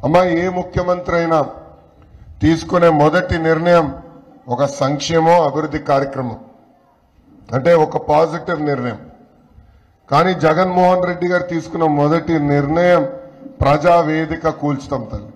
అమ్మా ఏ ముఖ్యమంత్రి అయినా తీసుకునే మొదటి నిర్ణయం ఒక సంక్షేమం అభివృద్ధి కార్యక్రమం అంటే ఒక పాజిటివ్ నిర్ణయం కానీ జగన్మోహన్ రెడ్డి గారు తీసుకున్న మొదటి నిర్ణయం ప్రజావేదిక కూల్చుతాం తల్లి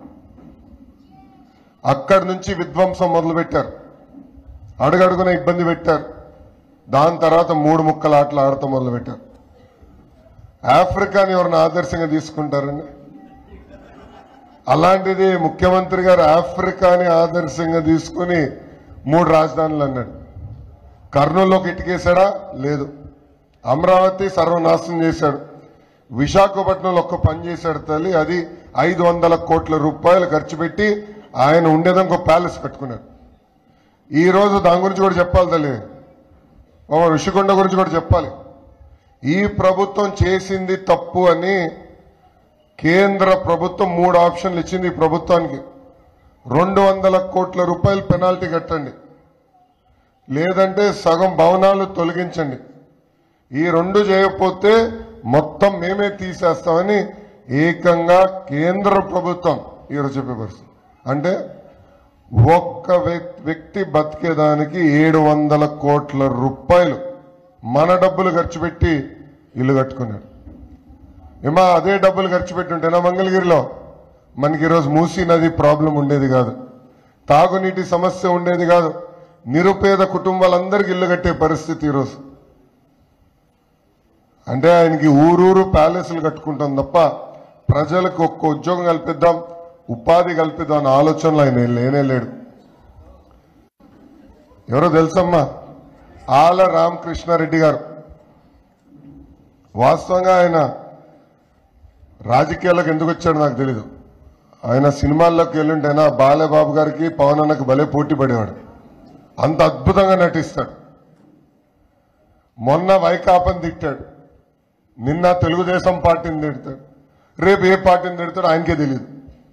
అక్కడి నుంచి విధ్వంసం మొదలుపెట్టారు అడుగడుగున ఇబ్బంది పెట్టారు దాని తర్వాత మూడు ముక్కల ఆటలు ఆడటం మొదలుపెట్టారు ఆఫ్రికాని ఎవరిని ఆదర్శంగా తీసుకుంటారండి అలాంటిది ముఖ్యమంత్రి గారు ఆఫ్రికాని ఆదర్శంగా తీసుకుని మూడు రాజధానులు అన్నాడు కర్నూలులోకి ఇటుకేశాడా లేదు అమరావతి సర్వనాశనం చేశాడు విశాఖపట్నంలో ఒక్క పని చేశాడు తల్లి అది ఐదు వందల కోట్ల రూపాయలు ఖర్చు పెట్టి ఆయన ఉండేదానికి ఒక ప్యాలెస్ కట్టుకున్నాడు ఈ రోజు దాని గురించి కూడా చెప్పాలి తల్లి ఓ ఋషికొండ గురించి కూడా చెప్పాలి ఈ ప్రభుత్వం చేసింది తప్పు అని కేంద్ర ప్రభుత్వం మూడు ఆప్షన్లు ఇచ్చింది ఈ ప్రభుత్వానికి రెండు వందల కోట్ల రూపాయలు పెనాల్టీ కట్టండి లేదంటే సగం భవనాలు తొలగించండి ఈ రెండు చేయకపోతే మొత్తం మేమే తీసేస్తామని ఏకంగా కేంద్ర ప్రభుత్వం ఈరోజు చెప్పే పరిస్థితి అంటే ఒక్క వ్యక్- వ్యక్తి బతికేదానికి ఏడు వందల కోట్ల రూపాయలు మన డబ్బులు ఖర్చు పెట్టి ఇల్లు కట్టుకున్నాడు ఏమా అదే డబ్బులు ఖర్చు పెట్టి ఉంటేనా మంగళగిరిలో మనకి ఈరోజు మూసీ నది ప్రాబ్లం ఉండేది కాదు తాగునీటి సమస్య ఉండేది కాదు నిరుపేద కుటుంబాలందరికీ ఇల్లు కట్టే పరిస్థితి ఈరోజు అంటే ఆయనకి ఊరూరు ప్యాలెస్లు కట్టుకుంటాం తప్ప ప్రజలకు ఒక్క ఉద్యోగం కల్పిద్దాం ఉపాధి కల్పిద్దాం అన్న ఆలోచనలో ఆయన లేనే లేడు ఎవరో తెలుసమ్మా ఆల రామకృష్ణారెడ్డి గారు వాస్తవంగా ఆయన రాజకీయాలకు ఎందుకు వచ్చాడో నాకు తెలీదు ఆయన సినిమాల్లోకి వెళ్ళుంటేనా బాలబాబు గారికి పవన్ అన్నకు భలే పోటీ పడేవాడు అంత అద్భుతంగా నటిస్తాడు మొన్న వైకాపని తిట్టాడు నిన్న తెలుగుదేశం పార్టీని తిడతాడు రేపు ఏ పార్టీని తిడతాడు ఆయనకే తెలియదు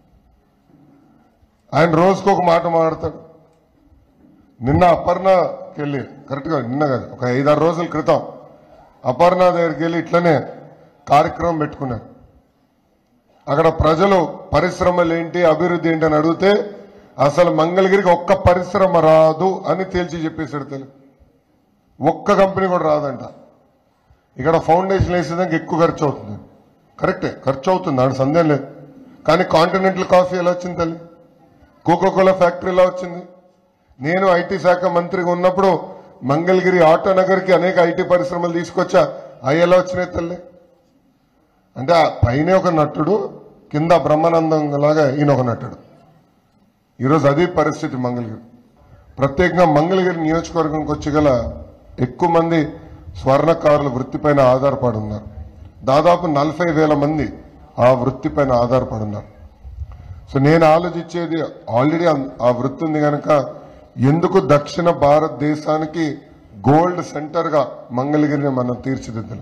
ఆయన రోజుకు ఒక మాట మాట్లాడతాడు నిన్న అపర్ణకి వెళ్ళి కరెక్ట్గా నిన్న కాదు ఒక ఐదారు రోజుల క్రితం అపర్ణ దగ్గరికి వెళ్ళి ఇట్లనే కార్యక్రమం పెట్టుకున్నారు అక్కడ ప్రజలు పరిశ్రమలు ఏంటి అభివృద్ధి ఏంటి అని అడిగితే అసలు మంగళగిరికి ఒక్క పరిశ్రమ రాదు అని తేల్చి చెప్పేశాడు తెలుగు ఒక్క కంపెనీ కూడా రాదంట ఇక్కడ ఫౌండేషన్ వేసేదానికి ఎక్కువ ఖర్చు అవుతుంది కరెక్టే ఖర్చు అవుతుంది దాని సందేహం లేదు కానీ కాంటినెంటల్ కాఫీ ఎలా వచ్చింది తల్లి కోకో కోలా ఫ్యాక్టరీ ఎలా వచ్చింది నేను ఐటీ శాఖ మంత్రిగా ఉన్నప్పుడు మంగళగిరి ఆటో నగర్కి అనేక ఐటీ పరిశ్రమలు తీసుకొచ్చా అవి ఎలా వచ్చినాయి తల్లి అంటే ఆ పైన ఒక నటుడు కింద బ్రహ్మానందం లాగా ఈయన ఒక నటుడు ఈరోజు అది పరిస్థితి మంగళగిరి ప్రత్యేకంగా మంగళగిరి నియోజకవర్గంకి వచ్చి గల ఎక్కువ మంది స్వర్ణకారుల వృత్తిపైన ఆధారపడి ఉన్నారు దాదాపు నలభై వేల మంది ఆ వృత్తిపైన ఆధారపడి ఉన్నారు సో నేను ఆలోచించేది ఆల్రెడీ అం- ఆ వృత్తి ఉంది కనుక ఎందుకు దక్షిణ భారతదేశానికి గోల్డ్ సెంటర్ గా మంగళగిరిని మనం తీర్చిదిద్దాలి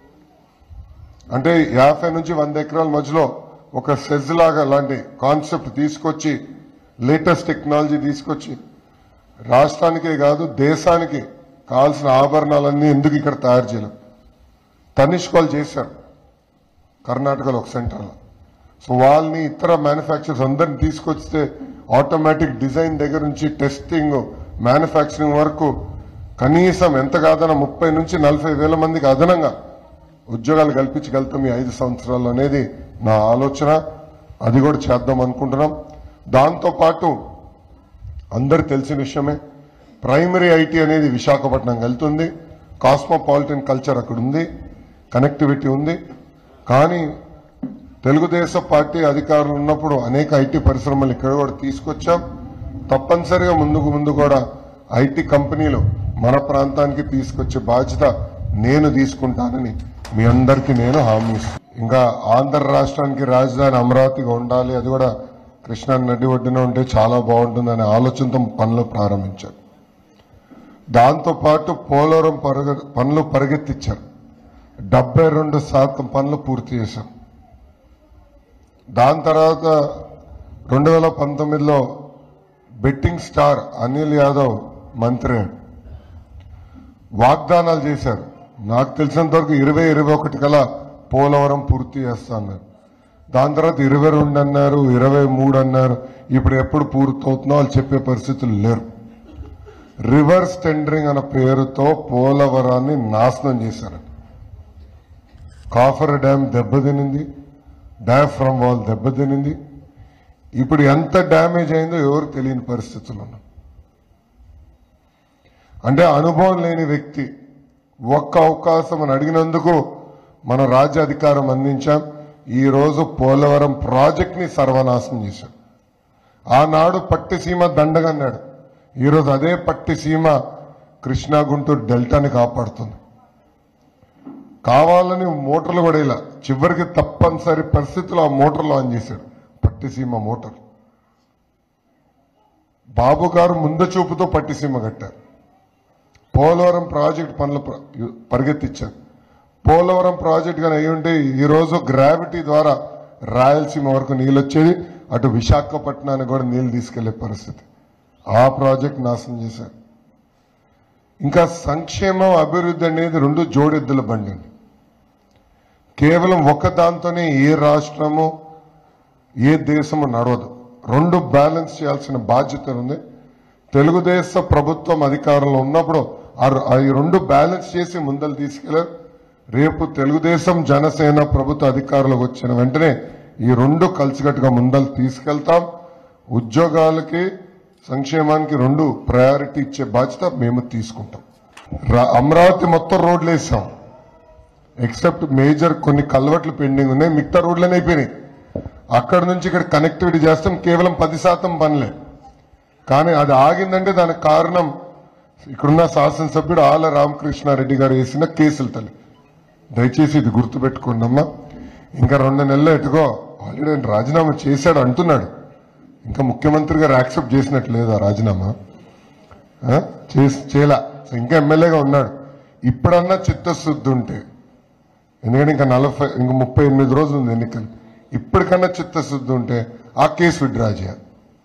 అంటే యాభై నుంచి వంద ఎకరాల మధ్యలో ఒక సెజ్ లాగా లాంటి కాన్సెప్ట్ తీసుకొచ్చి లేటెస్ట్ టెక్నాలజీ తీసుకొచ్చి రాష్ట్రానికే కాదు దేశానికి కావాల్సిన ఆభరణాలన్నీ ఎందుకు ఇక్కడ తయారు చేయలేం తనిష్క్ వాళ్ళు చేశారు కర్ణాటకలో ఒక సెంటర్లో సో వాళ్ళని ఇతర మ్యానుఫ్యాక్చర్స్ అందరిని తీసుకొస్తే ఆటోమేటిక్ డిజైన్ దగ్గర నుంచి టెస్టింగ్ మ్యానుఫ్యాక్చరింగ్ వరకు కనీసం ఎంత కాదన్నా ముప్పై నుంచి నలభై వేల మందికి అదనంగా ఉద్యోగాలు కల్పించగలుగుతాం ఈ ఐదు సంవత్సరాలు అనేది నా ఆలోచన అది కూడా చేద్దాం అనుకుంటున్నాం దాంతో పాటు అందరు తెలిసిన విషయమే ప్రైమరీ ఐటీ అనేది విశాఖపట్నం వెళ్తుంది కాస్మోపాలిటన్ కల్చర్ అక్కడ ఉంది కనెక్టివిటీ ఉంది కానీ తెలుగుదేశం పార్టీ అధికారులు ఉన్నప్పుడు అనేక ఐటీ పరిశ్రమలు ఇక్కడ కూడా తీసుకొచ్చాం తప్పనిసరిగా ముందుకు ముందు కూడా ఐటీ కంపెనీలు మన ప్రాంతానికి తీసుకొచ్చే బాధ్యత నేను తీసుకుంటానని మీ అందరికీ నేను హామీ ఇస్తున్నాను ఇంకా ఆంధ్ర రాష్ట్రానికి రాజధాని అమరావతిగా ఉండాలి అది కూడా కృష్ణా నది ఒడ్డున ఉంటే చాలా బాగుంటుందనే ఆలోచనతో పనులు ప్రారంభించారు దాంతో పాటు పోలవరం పరుగ పనులు పరిగెత్తించారు డెబ్బై రెండు శాతం పనులు పూర్తి చేశాం దాని తర్వాత రెండు వేల పంతొమ్మిదిలో బెట్టింగ్ స్టార్ అనిల్ యాదవ్ మంత్రి అయ్యాడు. వాగ్దానాలు చేశారు నాకు తెలిసినంత వరకు ఇరవై ఇరవై ఒకటి కల్లా పోలవరం పూర్తి చేస్తా అన్నారు దాని తర్వాత ఇరవై రెండు అన్నారు ఇరవై మూడు అన్నారు ఇప్పుడు ఎప్పుడు పూర్తవుతుందో వాళ్ళు చెప్పే పరిస్థితులు లేరు రివర్స్ టెండరింగ్ అన్న పేరుతో పోలవరాన్ని నాశనం చేశారు కాఫర్ డ్యామ్ దెబ్బతినింది డయాఫ్రమ్ వాల్ దెబ్బతినింది ఇప్పుడు ఎంత డ్యామేజ్ అయిందో ఎవరు తెలియని పరిస్థితులు ఉన్నాం అంటే అనుభవం లేని వ్యక్తి ఒక్క అవకాశం అని అడిగినందుకు మన రాజ్యాధికారం అందించాం ఈ రోజు పోలవరం ప్రాజెక్ట్ ని సర్వనాశనం చేశాం ఆనాడు పట్టిసీమ దండగన్నాడు ఈరోజు అదే పట్టిసీమ కృష్ణా గుంటూరు డెల్టాని కాపాడుతుంది కావాలని మోటార్లు కూడా ఇలా చివరికి తప్పనిసరి పరిస్థితుల్లో ఆ మోటార్లు ఆన్ చేశాడు పట్టిసీమ మోటార్ బాబు గారు ముందు చూపుతో పట్టిసీమ కట్టారు పోలవరం ప్రాజెక్ట్ పనులు ప్ర- పరిగెత్తించారు పోలవరం ప్రాజెక్ట్ కానీ అయి ఉంటే ఈ రోజు గ్రావిటీ ద్వారా రాయలసీమ వరకు నీళ్ళు వచ్చేది అటు విశాఖపట్నానికి కూడా నీళ్లు తీసుకెళ్లే పరిస్థితి ఆ ప్రాజెక్ట్ నాశనం చేశారు ఇంకా సంక్షేమం అభివృద్ధి అనేది రెండు జోడెద్దుల బండి అండి కేవలం ఒక్క దాంతోనే ఏ రాష్ట్రము ఏ దేశము నడవదు రెండు బ్యాలెన్స్ చేయాల్సిన బాధ్యత ఉంది తెలుగుదేశం ప్రభుత్వం అధికారంలో ఉన్నప్పుడు ఆ రె- ఆ ఈ రెండు బ్యాలెన్స్ చేసి ముందలు తీసుకెళ్లారు రేపు తెలుగుదేశం జనసేన ప్రభుత్వ అధికారంలోకి వచ్చిన వెంటనే ఈ రెండు కలిసికట్టుగా ముందలు తీసుకెళ్తాం ఉద్యోగాలకి సంక్షేమానికి రెండు ప్రయారిటీ ఇచ్చే బాధ్యత మేము తీసుకుంటాం రా- అమరావతి మొత్తం రోడ్లు వేసాం ఎక్సెప్ట్ మేజర్ కొన్ని కల్వర్ట్లు పెండింగ్ ఉన్నాయి మిగతా రోడ్లనే అయిపోయినాయి అక్కడ నుంచి ఇక్కడ కనెక్టివిటీ చేస్తాం కేవలం పది శాతం పనులే కానీ అది ఆగిందంటే దానికి కారణం ఇక్కడున్న శాసనసభ్యుడు ఆల రామకృష్ణారెడ్డి గారు వేసిన కేసులు తల్లి దయచేసి ఇది గుర్తుపెట్టుకోండి అమ్మా ఇంకా రెండు నెలలు ఎటుగో ఆల్రెడీ ఆయన రాజీనామా చేశాడు అంటున్నాడు ఇంకా ముఖ్యమంత్రి గారు యాక్సెప్ట్ చేసినట్టు లేదా రాజీనామా ఆ? చేసి చేయలా సో ఇంకా ఎమ్మెల్యేగా ఉన్నాడు ఇప్పుడన్నా చిత్తశుద్ధి ఉంటే ఎందుకంటే ఇంకా నలభై ఇంకా ముప్పై ఎనిమిది రోజులు ఉంది ఎన్నికలు ఇప్పటికన్నా చిత్తశుద్ధి ఉంటే ఆ కేసు విడ్రా చేయాలి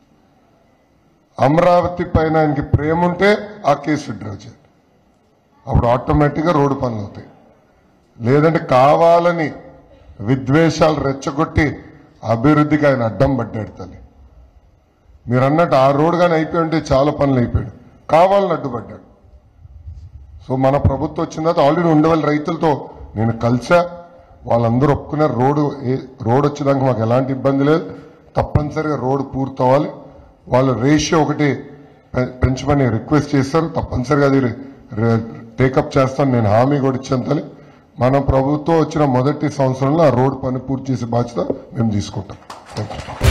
అమరావతి పైన ఆయనకి ప్రేమ ఉంటే ఆ కేసు విడ్రా చేయాలి అప్పుడు ఆటోమేటిక్గా రోడ్డు పనులు అవుతాయి లేదంటే కావాలని విద్వేషాలు రెచ్చగొట్టి అభివృద్ధికి ఆయన అడ్డం పడ్డాడు తల్లి మీరు అన్నట్టు ఆ రోడ్డు కానీ అయిపోయి ఉంటే చాలా పనులు అయిపోయాడు కావాలని అడ్డుపడ్డాడు సో మన ప్రభుత్వం వచ్చిన తర్వాత ఆల్రెడీ ఉండేవాళ్ళ రైతులతో నేను కలిసా వాళ్ళందరూ ఒప్పుకున్నారు రోడ్డు ఏ- రోడ్ వచ్చేదాకా మాకు ఎలాంటి ఇబ్బంది లేదు తప్పనిసరిగా రోడ్డు పూర్తవ్వాలి వాళ్ళు రేషియో ఒకటి పె- పెంచమని రిక్వెస్ట్ చేస్తారు తప్పనిసరిగా అది టేకప్ చేస్తాను నేను హామీ కూడా ఇచ్చాను తల్లి మన ప్రభుత్వం వచ్చిన మొదటి సంవత్సరంలో ఆ రోడ్డు పని పూర్తి చేసే బాధ్యత మేము తీసుకుంటాం థ్యాంక్ యూ